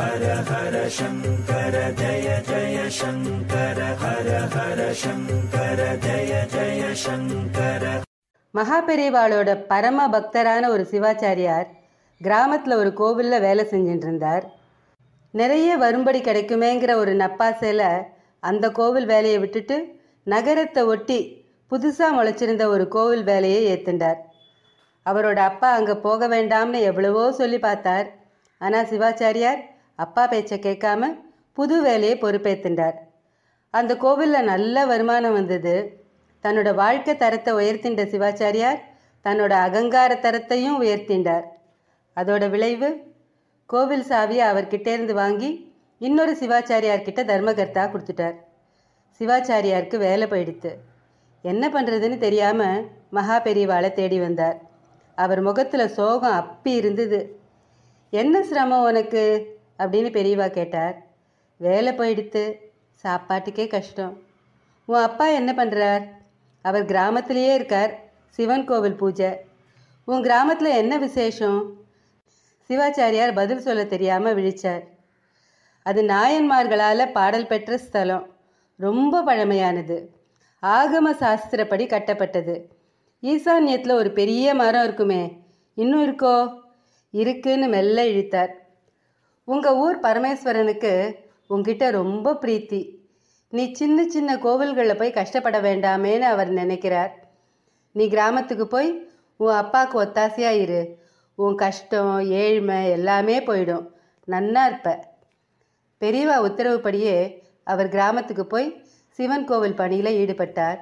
மகாபெரிவாளோட பரம பக்தரான ஒரு சிவாச்சாரியார் கிராமத்தில் ஒரு கோவிலில் வேலை செஞ்சுட்டு இருந்தார் நிறைய வரும்படி கிடைக்குமேங்கிற ஒரு நப்பாசையில் அந்த கோவில் வேலையை விட்டுட்டு நகரத்தை ஒட்டி புதுசாக முளைச்சிருந்த ஒரு கோவில் வேலையை ஏற்றுண்டார் அவரோட அப்பா அங்கே போக வேண்டாம்னு எவ்வளவோ சொல்லி பார்த்தார் ஆனால் சிவாச்சாரியார் அப்பா பேச்சை கேட்காம புது வேலையை பொறுப்பேற்றுண்டார் அந்த கோவிலில் நல்ல வருமானம் வந்தது தன்னோட வாழ்க்கை தரத்தை உயர்த்தின்ற சிவாச்சாரியார் தன்னோட அகங்கார தரத்தையும் உயர்த்திண்டார் அதோட விளைவு கோவில் சாவியை அவர்கிட்டேருந்து வாங்கி இன்னொரு சிவாச்சாரியார்கிட்ட தர்மகர்த்தா கொடுத்துட்டார் சிவாச்சாரியாருக்கு வேலை போயிடுத்து என்ன பண்ணுறதுன்னு தெரியாமல் மகா பெரியவாளை தேடி வந்தார் அவர் முகத்தில் சோகம் அப்பி இருந்தது என்ன சிரமம் உனக்கு அப்படின்னு பெரியவா கேட்டார் வேலை போயிடுத்து சாப்பாட்டுக்கே கஷ்டம் உன் அப்பா என்ன பண்ணுறார் அவர் கிராமத்திலேயே இருக்கார் சிவன் கோவில் பூஜை உன் கிராமத்தில் என்ன விசேஷம் சிவாச்சாரியார் பதில் சொல்ல தெரியாமல் விழிச்சார் அது நாயன்மார்களால் பாடல் பெற்ற ஸ்தலம் ரொம்ப பழமையானது ஆகம சாஸ்திரப்படி கட்டப்பட்டது ஈசான்யத்தில் ஒரு பெரிய மரம் இருக்குமே இன்னும் இருக்கோ இருக்குன்னு மெல்ல இழுத்தார் உங்கள் ஊர் பரமேஸ்வரனுக்கு உங்ககிட்ட ரொம்ப பிரீத்தி நீ சின்ன சின்ன கோவில்களில் போய் கஷ்டப்பட வேண்டாமேன்னு அவர் நினைக்கிறார் நீ கிராமத்துக்கு போய் உன் அப்பாவுக்கு ஒத்தாசையாக இரு உன் கஷ்டம் ஏழ்மை எல்லாமே போயிடும் நன்னா இருப்ப பெரியவா உத்தரவுப்படியே அவர் கிராமத்துக்கு போய் சிவன் கோவில் பணியில் ஈடுபட்டார்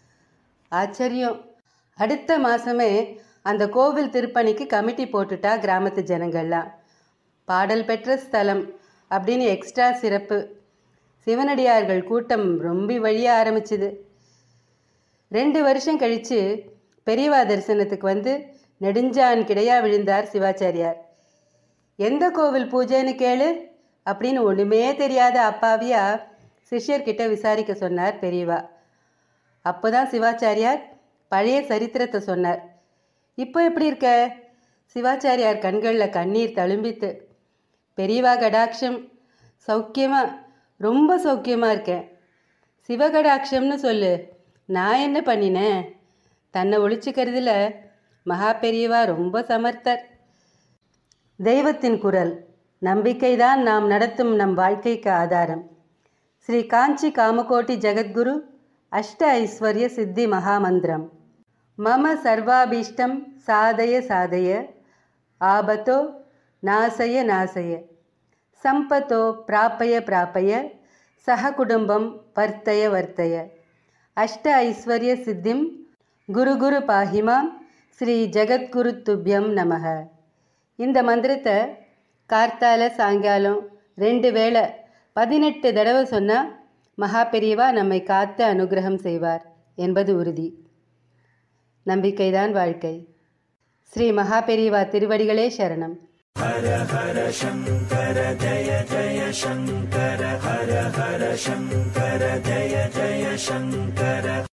ஆச்சரியம் அடுத்த மாதமே அந்த கோவில் திருப்பணிக்கு கமிட்டி போட்டுட்டா கிராமத்து ஜனங்கள்லாம் பாடல் பெற்ற ஸ்தலம் அப்படின்னு எக்ஸ்ட்ரா சிறப்பு சிவனடியார்கள் கூட்டம் ரொம்ப வழிய ஆரம்பிச்சுது ரெண்டு வருஷம் கழித்து பெரியவா தரிசனத்துக்கு வந்து நெடுஞ்சான் கிடையா விழுந்தார் சிவாச்சாரியார் எந்த கோவில் பூஜைன்னு கேளு அப்படின்னு ஒன்றுமே தெரியாத அப்பாவியா சிஷ்யர்கிட்ட விசாரிக்க சொன்னார் பெரியவா அப்போதான் சிவாச்சாரியார் பழைய சரித்திரத்தை சொன்னார் இப்போ எப்படி இருக்க சிவாச்சாரியார் கண்களில் கண்ணீர் தழும்பித்து பெரியவா கடாட்சம் சௌக்கியமா ரொம்ப சௌக்கியமாக இருக்கேன் சிவகடாட்சம்னு சொல்லு நான் என்ன பண்ணினேன் தன்னை ஒழிச்சுக்கிறதுல மகா பெரியவா ரொம்ப சமர்த்தர் தெய்வத்தின் குரல் நம்பிக்கைதான் நாம் நடத்தும் நம் வாழ்க்கைக்கு ஆதாரம் ஸ்ரீ காஞ்சி காமகோட்டி ஜெகத்குரு அஷ்ட ஐஸ்வர்ய சித்தி மகாமந்திரம் மம சர்வாபீஷ்டம் சாதய சாதய ஆபத்தோ நாசய நாசய சம்பத்தோ பிராப்பய பிராப்பய சக குடும்பம் வர்த்தய வர்த்தய அஷ்ட ஐஸ்வர்ய சித்திம் குரு குரு பாஹிமாம் ஸ்ரீ ஜெகத்குரு துப்யம் நமக இந்த மந்திரத்தை கார்த்தால சாயங்காலம் ரெண்டு வேளை பதினெட்டு தடவை சொன்னால் மகா பெரியவா நம்மை காத்து அனுகிரகம் செய்வார் என்பது உறுதி நம்பிக்கைதான் வாழ்க்கை ஸ்ரீ மகா பெரியவா திருவடிகளே சரணம் ஹர ஹர சங்கர ஜய ஜய சங்கர ஹர ஹர சங்கர ஜய ஜய சங்கர